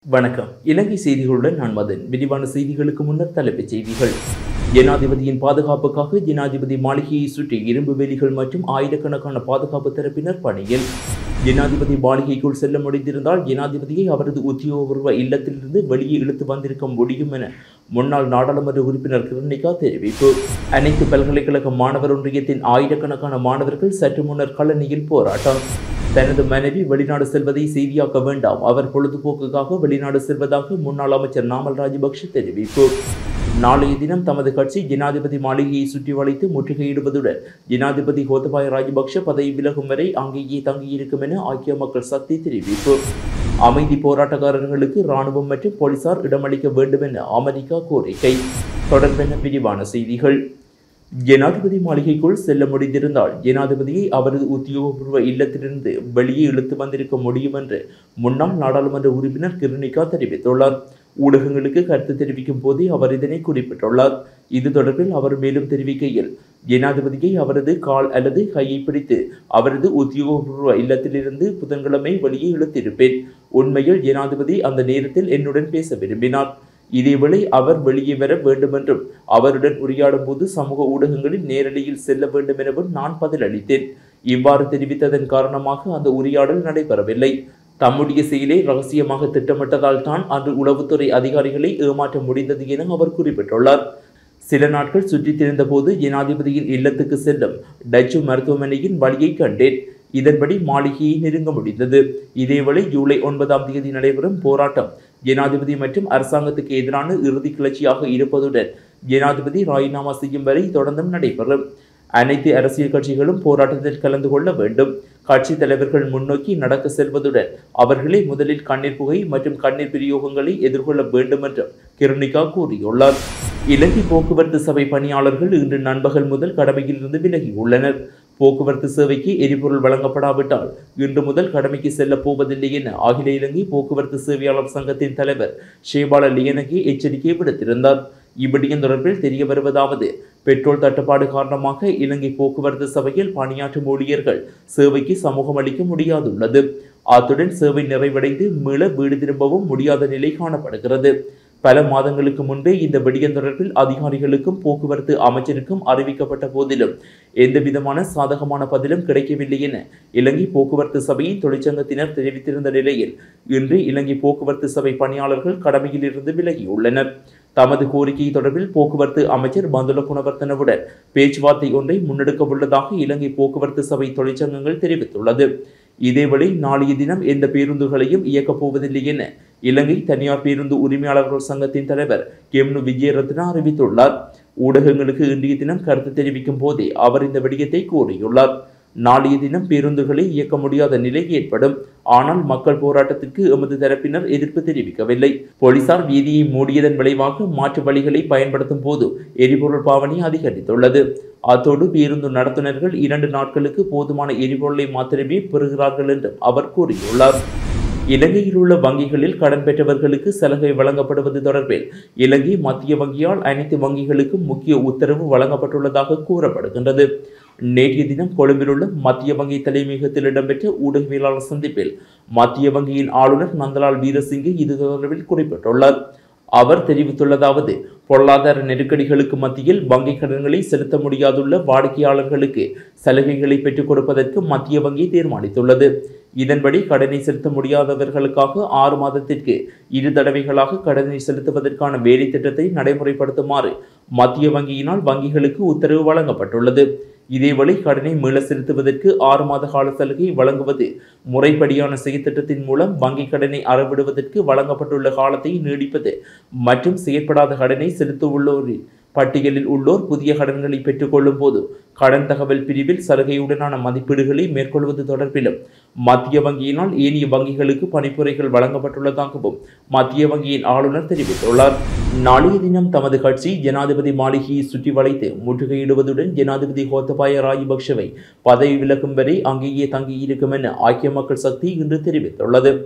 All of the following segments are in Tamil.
வணக்கம் இலங்கை செய்திகளுடன் நான் மதன் விரிவான செய்திகளுக்கு முன்னர் தலைப்புச் செய்திகள் ஜனாதிபதியின் பாதுகாப்புக்காக ஜனாதிபதி மாளிகையை சுற்றி இரும்பு வேலிகள் மற்றும் ஆயிரக்கணக்கான பாதுகாப்பு தரப்பினர் பணியில் ஜனாதிபதி மாளிகைக்குள் செல்ல முடிந்திருந்தால் ஜனாதிபதியை அவரது உத்தியோகபூர்வ இல்லத்திலிருந்து வெளியே இழுத்து வந்திருக்க முடியும் என முன்னாள் நாடாளுமன்ற உறுப்பினர் கிருணிகா தெரிவிப்பு அனைத்து பல்கலைக்கழக மாணவர் ஒன்றியத்தின் ஆயிரக்கணக்கான மாணவர்கள் சற்று முன்னர் கழனியில் போராட்டம் தனது மனைவி வெளிநாடு செல்வதை செய்தியாக்க வேண்டாம் அவர் பொழுதுபோக்குக்காக வெளிநாடு செல்வதாக முன்னாள் அமைச்சர் நாமல் ராஜபக்ஷ தெரிவிப்பு நாளைய தினம் தமது கட்சி ஜனாதிபதி மாளிகையை சுற்றி வளைத்து முற்றுகையிடுவதுடன் ஜனாதிபதி கோத்தபாய ராஜபக்ஷ பதவி விலகும் வரை அங்கேயே தங்கியிருக்கும் என ஐக்கிய மக்கள் சக்தி தெரிவிப்பு அமைதி போராட்டக்காரர்களுக்கு ராணுவம் மற்றும் போலீசார் இடமளிக்க வேண்டும் என அமெரிக்கா கோரிக்கை தொடர்பென விரிவான செய்திகள் ஜனாதிபதி மாளிகைக்குள் செல்ல முடிந்திருந்தால் ஜனாதிபதியை அவரது உத்தியோகபூர்வ இல்லத்திலிருந்து வெளியே இழுத்து வந்திருக்க முடியும் என்று முன்னாள் நாடாளுமன்ற உறுப்பினர் கிருணிகா தெரிவித்துள்ளார் ஊடகங்களுக்கு கருத்து தெரிவிக்கும் போதே அவர் இதனை குறிப்பிட்டுள்ளார் இது தொடர்பில் அவர் மேலும் தெரிவிக்கையில் ஜனாதிபதியை அவரது கால் அல்லது கையை பிடித்து அவரது உத்தியோகபூர்வ இல்லத்திலிருந்து புதன்கிழமை வெளியே இழுத்திருப்பேன் உண்மையில் ஜனாதிபதி அந்த நேரத்தில் என்னுடன் பேச விரும்பினார் இதேவேளை அவர் வெளியே வர வேண்டுமென்றும் அவருடன் உரையாடும் போது சமூக ஊடகங்களில் நேரடியில் செல்ல வேண்டும் எனவும் நான் பதிலளித்தேன் இவ்வாறு தெரிவித்ததன் காரணமாக அந்த உரையாடல் நடைபெறவில்லை தம்முடைய செயலை ரகசியமாக திட்டமிட்டதால் தான் அன்று உளவுத்துறை அதிகாரிகளை ஏமாற்ற முடிந்தது என அவர் குறிப்பிட்டுள்ளார் சில நாட்கள் சுற்றித் திரிந்தபோது ஜனாதிபதியின் இல்லத்துக்கு செல்லும் டச்சு மருத்துவமனையின் வழியை கண்டேன் இதன்படி மாளிகையை நெருங்க முடிந்தது இதேவேளை ஜூலை ஒன்பதாம் தேதி நடைபெறும் போராட்டம் ஜனாதிபதி மற்றும் அரசாங்கத்துக்கு எதிரான இறுதி கிளர்ச்சியாக இருப்பதுடன் ஜனாதிபதி ராஜினாமா செய்யும் வரை தொடர்ந்தும் நடைபெறும் அனைத்து அரசியல் கட்சிகளும் போராட்டத்தில் கலந்து கொள்ள வேண்டும் கட்சி தலைவர்கள் முன்னோக்கி நடக்க செல்வதுடன் அவர்களே முதலில் கண்ணீர் புகை மற்றும் கண்ணீர் பிரயோகங்களை எதிர்கொள்ள வேண்டும் என்றும் கிருணிகா கூறியுள்ளார் இலங்கை போக்குவரத்து சபை பணியாளர்கள் இன்று நண்பகல் முதல் கடமையிலிருந்து விலகியுள்ளனர் போக்குவரத்து சேவைக்கு எரிபொருள் வழங்கப்படாவிட்டால் இன்று முதல் கடமைக்கு செல்ல போவதில்லை என அகில இலங்கை போக்குவரத்து சேவையாளர் சங்கத்தின் தலைவர் ஷேபால லியனகி எச்சரிக்கை விடுத்திருந்தார் இவ்விடயம் தொடர்பில் தெரிய வருவதாவது பெட்ரோல் தட்டுப்பாடு காரணமாக இலங்கை போக்குவரத்து சபையில் பணியாற்றும் ஊழியர்கள் சேவைக்கு சமூகம் அளிக்க முடியாதுள்ளது அத்துடன் சேவை நிறைவடைந்து மீள வீடு திரும்பவும் முடியாத நிலை காணப்படுகிறது பல மாதங்களுக்கு முன்பே இந்த விடயம் தொடர்பில் அதிகாரிகளுக்கும் போக்குவரத்து அமைச்சருக்கும் அறிவிக்கப்பட்ட போதிலும் எந்த விதமான சாதகமான பதிலும் கிடைக்கவில்லை என இலங்கை போக்குவரத்து சபையின் தொழிற்சங்கத்தினர் தெரிவித்திருந்த நிலையில் இன்று இலங்கை போக்குவரத்து சபை பணியாளர்கள் கடமையில் இருந்து விலகியுள்ளனர் தமது கோரிக்கை தொடர்பில் போக்குவரத்து அமைச்சர் பந்துல குணவர்த்தனவுடன் பேச்சுவார்த்தை ஒன்றை முன்னெடுக்க உள்ளதாக இலங்கை போக்குவரத்து சபை தொழிற்சங்கங்கள் தெரிவித்துள்ளது இதேவேளை நாளைய தினம் எந்த பேருந்துகளையும் இயக்கப் போவதில்லை என இலங்கை தனியார் பேருந்து உரிமையாளர்கள் சங்கத்தின் தலைவர் கெம்னு விஜயரத்னா அறிவித்துள்ளார் ஊடகங்களுக்கு இன்றைய தினம் கருத்து தெரிவிக்கும் போதே அவர் இந்த விடயத்தை கூறியுள்ளார் நாளைய தினம் பேருந்துகளை இயக்க முடியாத நிலை ஏற்படும் ஆனால் மக்கள் போராட்டத்திற்கு எமது தரப்பினர் எதிர்ப்பு தெரிவிக்கவில்லை போலீசார் வீதியை மூடியதன் விளைவாக மாற்று வழிகளை பயன்படுத்தும் போது எரிபொருள் பாவனை அதிகரித்துள்ளது அத்தோடு பேருந்து நடத்துனர்கள் இரண்டு நாட்களுக்கு போதுமான எரிபொருளை மாத்திரமே பெறுகிறார்கள் என்றும் அவர் கூறியுள்ளார் இலங்கையில் உள்ள வங்கிகளில் கடன் பெற்றவர்களுக்கு சலுகை வழங்கப்படுவது தொடர்பில் இலங்கை மத்திய வங்கியால் அனைத்து வங்கிகளுக்கும் முக்கிய உத்தரவு வழங்கப்பட்டுள்ளதாக கூறப்படுகின்றது நேற்றைய தினம் கொழும்பில் உள்ள மத்திய வங்கி தலைமையகத்தில் இடம்பெற்ற ஊடகவியலாளர் சந்திப்பில் மத்திய வங்கியின் ஆளுநர் நந்தலால் வீரசிங்கே இது தொடர்பில் குறிப்பிட்டுள்ளார் அவர் தெரிவித்துள்ளதாவது பொருளாதார நெருக்கடிகளுக்கு மத்தியில் வங்கி கடன்களை செலுத்த முடியாதுள்ள வாடிக்கையாளர்களுக்கு சலுகைகளை பெற்றுக் கொடுப்பதற்கு மத்திய வங்கி தீர்மானித்துள்ளது இதன்படி கடனை செலுத்த முடியாதவர்களுக்காக ஆறு மாதத்திற்கு இரு தடவைகளாக கடனை செலுத்துவதற்கான வேலை திட்டத்தை நடைமுறைப்படுத்துமாறு மத்திய வங்கியினால் வங்கிகளுக்கு உத்தரவு வழங்கப்பட்டுள்ளது இதேவேளை கடனை மீள செலுத்துவதற்கு ஆறு மாத கால சலுகை வழங்குவது முறைப்படியான செயற்திட்டத்தின் மூலம் வங்கி கடனை அறவிடுவதற்கு வழங்கப்பட்டுள்ள காலத்தை நீடிப்பது மற்றும் செயற்படாத கடனை செலுத்த உள்ளோரின் பட்டியலில் உள்ளோர் புதிய கடன்களை பெற்றுக்கொள்ளும் போது கடன் தகவல் பிரிவில் சலுகையுடனான மதிப்பீடுகளை மேற்கொள்வது தொடர்பிலும் மத்திய வங்கியினால் ஏனைய வங்கிகளுக்கு பணிப்புரைகள் வழங்கப்பட்டுள்ளதாகவும் மத்திய வங்கியின் ஆளுநர் தெரிவித்துள்ளார் நாளைய தினம் தமது கட்சி ஜனாதிபதி மாளிகையை சுற்றி வளைத்து முற்றுகையிடுவதுடன் ஜனாதிபதி கோத்தபாய ராஜபக்ஷவை பதவி விலகும் வரை அங்கேயே தங்கியிருக்கும் என ஐக்கிய மக்கள் சக்தி இன்று தெரிவித்துள்ளது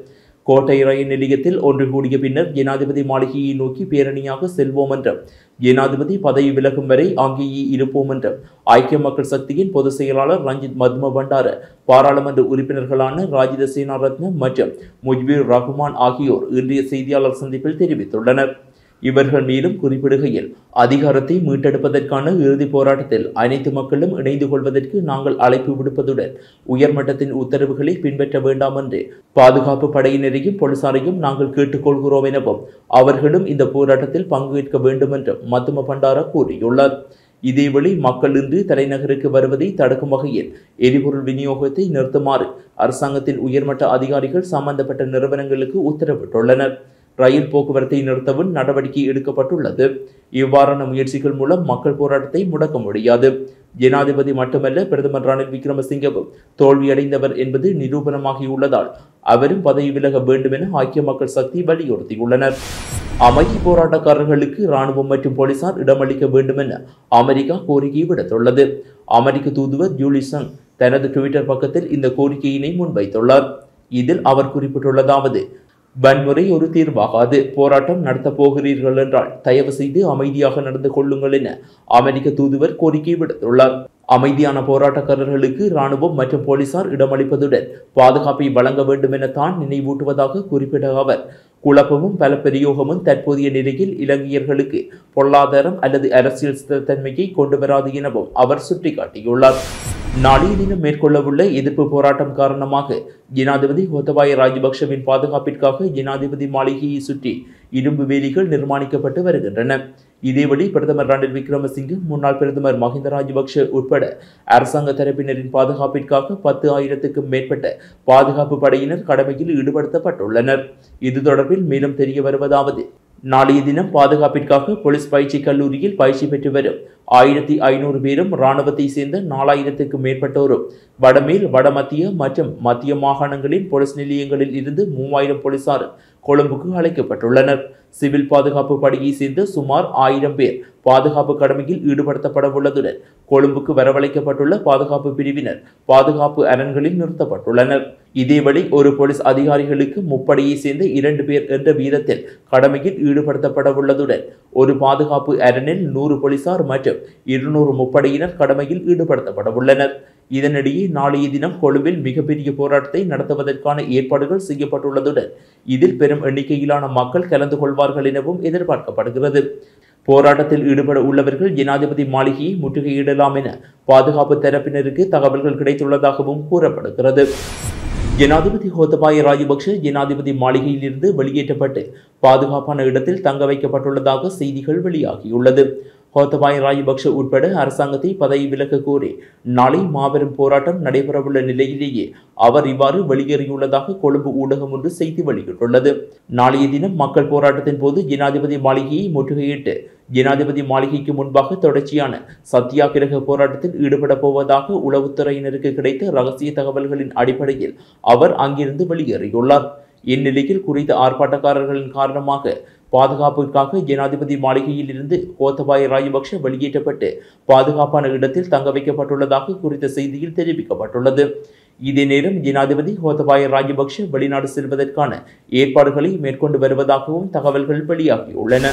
கோட்டை ரயில் நிலையத்தில் ஒன்று கூடிய பின்னர் ஜனாதிபதி மாளிகையை நோக்கி பேரணியாக செல்வோம் என்றும் ஜனாதிபதி பதவி விலகும் வரை அங்கேயே இருப்போம் என்றும் ஐக்கிய மக்கள் சக்தியின் பொதுச் செயலாளர் ரஞ்சித் மத்ம பண்டார பாராளுமன்ற உறுப்பினர்களான ராஜித சேனாரத்னம் மற்றும் முஜ்பீர் ரஹ்மான் ஆகியோர் இன்றைய செய்தியாளர் சந்திப்பில் தெரிவித்துள்ளனர் இவர்கள் மேலும் குறிப்பிடுகையில் அதிகாரத்தை மீட்டெடுப்பதற்கான இறுதிப் போராட்டத்தில் அனைத்து மக்களும் இணைந்து கொள்வதற்கு நாங்கள் அழைப்பு விடுப்பதுடன் உயர்மட்டத்தின் உத்தரவுகளை பின்பற்ற வேண்டாம் என்று பாதுகாப்பு படையினரையும் போலீசாரையும் நாங்கள் கேட்டுக்கொள்கிறோம் எனவும் அவர்களும் இந்த போராட்டத்தில் பங்கேற்க வேண்டும் என்றும் மத்தும பண்டாரா கூறியுள்ளார் இதேவேளை மக்கள் இன்று தலைநகருக்கு வருவதை தடுக்கும் வகையில் எரிபொருள் விநியோகத்தை நிறுத்துமாறு அரசாங்கத்தின் உயர்மட்ட அதிகாரிகள் சம்பந்தப்பட்ட நிறுவனங்களுக்கு உத்தரவிட்டுள்ளனர் ரயில் போக்குவரத்தை நிறுத்தவும் நடவடிக்கை எடுக்கப்பட்டுள்ளது இவ்வாறான முயற்சிகள் மூலம் மக்கள் போராட்டத்தை முடக்க முடியாது ஜனாதிபதி மட்டுமல்ல பிரதமர் ரணில் விக்ரமசிங்கவும் தோல்வியடைந்தவர் என்பது நிரூபணமாகியுள்ளதால் அவரும் பதவி விலக வேண்டும் என ஐக்கிய மக்கள் சக்தி வலியுறுத்தியுள்ளனர் அமைதி போராட்டக்காரர்களுக்கு ராணுவம் மற்றும் போலீசார் இடமளிக்க வேண்டும் என அமெரிக்கா கோரிக்கை விடுத்துள்ளது அமெரிக்க தூதுவர் ஜூலிசங் தனது ட்விட்டர் பக்கத்தில் இந்த கோரிக்கையினை முன்வைத்துள்ளார் இதில் அவர் குறிப்பிட்டுள்ளதாவது வன்முறை ஒரு தீர்வாகாது போராட்டம் நடத்தப் போகிறீர்கள் என்றால் தயவு செய்து அமைதியாக நடந்து கொள்ளுங்கள் என அமெரிக்க தூதுவர் கோரிக்கை விடுத்துள்ளார் அமைதியான போராட்டக்காரர்களுக்கு ராணுவம் மற்றும் போலீசார் இடமளிப்பதுடன் பாதுகாப்பை வழங்க வேண்டும் என தான் நினைவூட்டுவதாக குறிப்பிட்ட அவர் குழப்பமும் பல பிரயோகமும் தற்போதைய நிலையில் இலங்கையர்களுக்கு பொருளாதாரம் அல்லது அரசியல் ஸ்திரத்தன்மையை கொண்டு வராது எனவும் அவர் சுட்டிக்காட்டியுள்ளார் நாளைய தினம் மேற்கொள்ளவுள்ள எதிர்ப்பு போராட்டம் காரணமாக ஜனாதிபதி கோத்தபாய ராஜபக்ஷவின் பாதுகாப்பிற்காக ஜனாதிபதி மாளிகையை சுற்றி இரும்பு வேலிகள் நிர்மாணிக்கப்பட்டு வருகின்றன இதேவழி பிரதமர் ரணில் விக்ரமசிங்கே முன்னாள் பிரதமர் மஹிந்த ராஜபக்ஷ உட்பட அரசாங்க தரப்பினரின் பாதுகாப்பிற்காக பத்து ஆயிரத்துக்கும் மேற்பட்ட பாதுகாப்பு படையினர் கடமையில் ஈடுபடுத்தப்பட்டுள்ளனர் இது தொடர்பில் மேலும் தெரிய வருவதாவது நாளைய தினம் பாதுகாப்பிற்காக போலீஸ் பயிற்சி கல்லூரியில் பயிற்சி பெற்று வரும் ஆயிரத்தி ஐநூறு பேரும் இராணுவத்தை சேர்ந்த நாலாயிரத்துக்கும் மேற்பட்டோரும் வடமேல் வடமத்திய மற்றும் மத்திய மாகாணங்களின் போலீஸ் நிலையங்களில் இருந்து மூவாயிரம் போலீசாரும் கொழும்புக்கு அழைக்கப்பட்டுள்ளனர் சிவில் பாதுகாப்பு படையை சேர்ந்த சுமார் ஆயிரம் பேர் பாதுகாப்பு கடமையில் ஈடுபடுத்தப்பட உள்ளதுடன் கொழும்புக்கு வரவழைக்கப்பட்டுள்ள பாதுகாப்பு பிரிவினர் பாதுகாப்பு அரண்களில் நிறுத்தப்பட்டுள்ளனர் இதேவழி ஒரு போலீஸ் அதிகாரிகளுக்கு முப்படையை சேர்ந்த இரண்டு பேர் என்ற வீதத்தில் கடமையில் ஈடுபடுத்தப்பட உள்ளதுடன் ஒரு பாதுகாப்பு அரணில் நூறு போலீசார் மற்றும் இருநூறு முப்படையினர் கடமையில் ஈடுபடுத்தப்பட உள்ளனர் இதனிடையே நாளைய தினம் கொழும்பில் மிகப்பெரிய போராட்டத்தை நடத்துவதற்கான ஏற்பாடுகள் செய்யப்பட்டுள்ளதுடன் இதில் பெரும் எண்ணிக்கையிலான மக்கள் கலந்து கொள்வார்கள் எனவும் எதிர்பார்க்கப்படுகிறது போராட்டத்தில் ஈடுபட உள்ளவர்கள் ஜனாதிபதி மாளிகையை முற்றுகையிடலாம் என பாதுகாப்பு தரப்பினருக்கு தகவல்கள் கிடைத்துள்ளதாகவும் கூறப்படுகிறது ஜனாதிபதி கோத்தபாய ராஜபக்ஷ ஜனாதிபதி மாளிகையிலிருந்து வெளியேற்றப்பட்டு பாதுகாப்பான இடத்தில் தங்க வைக்கப்பட்டுள்ளதாக செய்திகள் வெளியாகியுள்ளது கோத்தபாய ராஜபக்ஷ உட்பட அரசாங்கத்தை பதவி விலக கோரி நாளை மாபெரும் போராட்டம் நடைபெறவுள்ள நிலையிலேயே அவர் இவ்வாறு வெளியேறியுள்ளதாக கொழும்பு ஊடகம் ஒன்று செய்தி வெளியிட்டுள்ளது நாளைய தினம் மக்கள் போராட்டத்தின் போது ஜனாதிபதி மாளிகையை முற்றுகையிட்டு ஜனாதிபதி மாளிகைக்கு முன்பாக தொடர்ச்சியான சத்தியாகிரக போராட்டத்தில் ஈடுபட போவதாக உளவுத்துறையினருக்கு கிடைத்த ரகசிய தகவல்களின் அடிப்படையில் அவர் அங்கிருந்து வெளியேறியுள்ளார் இந்நிலையில் குறித்த ஆர்ப்பாட்டக்காரர்களின் காரணமாக பாதுகாப்பிற்காக ஜனாதிபதி மாளிகையில் இருந்து கோத்தபாய ராஜபக்ஷ வெளியேற்றப்பட்டு பாதுகாப்பான இடத்தில் தங்க வைக்கப்பட்டுள்ளதாக குறித்த செய்தியில் தெரிவிக்கப்பட்டுள்ளது இதே நேரம் ஜனாதிபதி கோத்தபாய ராஜபக்ஷ வெளிநாடு செல்வதற்கான ஏற்பாடுகளை மேற்கொண்டு வருவதாகவும் தகவல்கள் வெளியாகியுள்ளன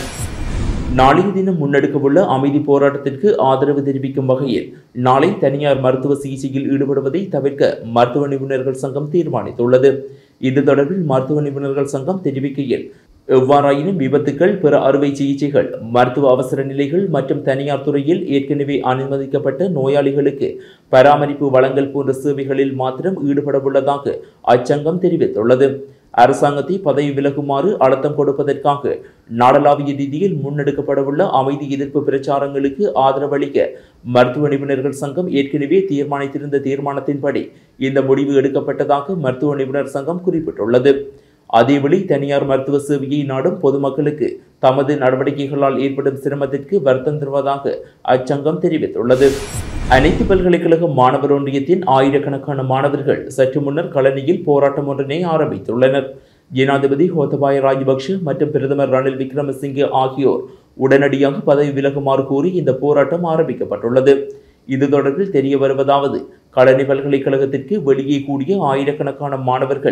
நாளைய தினம் முன்னெடுக்கவுள்ள அமைதி போராட்டத்திற்கு ஆதரவு தெரிவிக்கும் வகையில் நாளை தனியார் மருத்துவ சிகிச்சையில் ஈடுபடுவதை தவிர்க்க மருத்துவ நிபுணர்கள் சங்கம் தீர்மானித்துள்ளது இது தொடர்பில் மருத்துவ நிபுணர்கள் சங்கம் தெரிவிக்கையில் எவ்வாறாயினும் விபத்துக்கள் பிற அறுவை சிகிச்சைகள் மருத்துவ அவசர நிலைகள் மற்றும் தனியார் துறையில் ஏற்கனவே அனுமதிக்கப்பட்ட நோயாளிகளுக்கு பராமரிப்பு வழங்கல் போன்ற சேவைகளில் மாத்திரம் ஈடுபடவுள்ளதாக அச்சங்கம் தெரிவித்துள்ளது அரசாங்கத்தை பதவி விலகுமாறு அழுத்தம் கொடுப்பதற்காக நாடளாவிய ரீதியில் முன்னெடுக்கப்படவுள்ள அமைதி எதிர்ப்பு பிரச்சாரங்களுக்கு ஆதரவளிக்க மருத்துவ நிபுணர்கள் சங்கம் ஏற்கனவே தீர்மானித்திருந்த தீர்மானத்தின்படி இந்த முடிவு எடுக்கப்பட்டதாக மருத்துவ நிபுணர் சங்கம் குறிப்பிட்டுள்ளது அதேவழி தனியார் மருத்துவ சேவையை நாடும் பொதுமக்களுக்கு தமது நடவடிக்கைகளால் ஏற்படும் சிரமத்திற்கு வருத்தம் தருவதாக அச்சங்கம் தெரிவித்துள்ளது அனைத்து பல்கலைக்கழக மாணவர் ஒன்றியத்தின் ஆயிரக்கணக்கான மாணவர்கள் சற்று முன்னர் கலனியில் போராட்டம் ஒன்றினை ஆரம்பித்துள்ளனர் ஜனாதிபதி கோத்தபாய ராஜபக்ஷ மற்றும் பிரதமர் ரணில் விக்ரமசிங்கே ஆகியோர் உடனடியாக பதவி விலகுமாறு கூறி இந்த போராட்டம் ஆரம்பிக்கப்பட்டுள்ளது இது தொடர்பில் தெரிய வருவதாவது கலனி பல்கலைக்கழகத்திற்கு வெளியே கூடிய ஆயிரக்கணக்கான மாணவர்கள்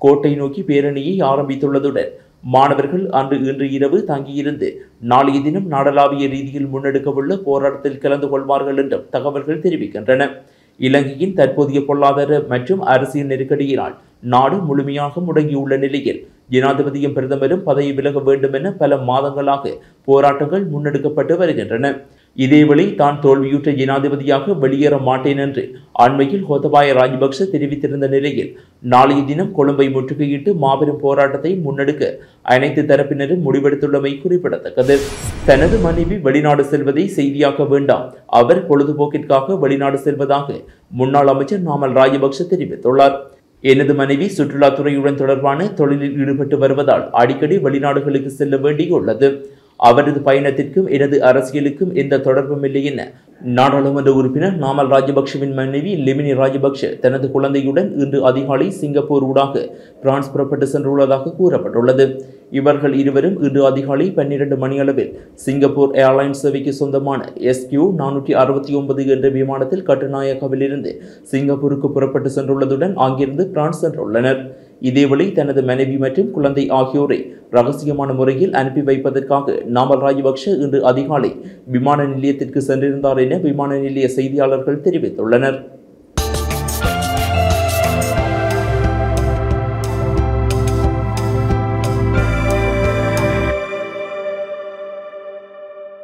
கோட்டை நோக்கி பேரணியை ஆரம்பித்துள்ளதுடன் மாணவர்கள் அன்று இன்று இரவு தங்கியிருந்து நாளைய தினம் நாடளாவிய ரீதியில் முன்னெடுக்கவுள்ள போராட்டத்தில் கலந்து கொள்வார்கள் என்றும் தகவல்கள் தெரிவிக்கின்றன இலங்கையின் தற்போதைய பொருளாதார மற்றும் அரசியல் நெருக்கடியினால் நாடு முழுமையாக முடங்கியுள்ள நிலையில் ஜனாதிபதியும் பிரதமரும் பதவி விலக வேண்டும் என பல மாதங்களாக போராட்டங்கள் முன்னெடுக்கப்பட்டு வருகின்றன இதேவேளை தான் தோல்வியுற்ற ஜனாதிபதியாக வெளியேற மாட்டேன் என்று அண்மையில் கோத்தபாய ராஜபக்ஷ தெரிவித்திருந்த நிலையில் நாளைய தினம் கொழும்பை முற்றுகையிட்டு மாபெரும் போராட்டத்தை முன்னெடுக்க அனைத்து தரப்பினரும் முடிவெடுத்துள்ளமை குறிப்பிடத்தக்கது தனது மனைவி வெளிநாடு செல்வதை செய்தியாக்க வேண்டாம் அவர் பொழுதுபோக்கிற்காக வெளிநாடு செல்வதாக முன்னாள் அமைச்சர் நாமல் ராஜபக்ஷ தெரிவித்துள்ளார் எனது மனைவி சுற்றுலாத்துறையுடன் தொடர்பான தொழிலில் ஈடுபட்டு வருவதால் அடிக்கடி வெளிநாடுகளுக்கு செல்ல வேண்டியுள்ளது அவரது பயணத்திற்கும் எனது அரசியலுக்கும் எந்த தொடர்பும் இல்லை என நாடாளுமன்ற உறுப்பினர் நாமல் ராஜபக்ஷவின் மனைவி லெமினி ராஜபக்ஷ தனது குழந்தையுடன் இன்று அதிகாலை சிங்கப்பூர் ஊடாக பிரான்ஸ் புறப்பட்டு சென்றுள்ளதாக கூறப்பட்டுள்ளது இவர்கள் இருவரும் இன்று அதிகாலை பன்னிரண்டு மணியளவில் சிங்கப்பூர் ஏர்லைன்ஸ் சேவைக்கு சொந்தமான எஸ்கியூ நானூற்றி அறுபத்தி ஒன்பது என்ற விமானத்தில் கட்டுநாயக்காவிலிருந்து சிங்கப்பூருக்கு புறப்பட்டு சென்றுள்ளதுடன் அங்கிருந்து பிரான்ஸ் சென்றுள்ளனர் இதேவேளை தனது மனைவி மற்றும் குழந்தை ஆகியோரை ரகசியமான முறையில் அனுப்பி வைப்பதற்காக நாமல் ராஜபக்ஷ இன்று அதிகாலை விமான நிலையத்திற்கு சென்றிருந்தார் என விமான நிலைய செய்தியாளர்கள் தெரிவித்துள்ளனர்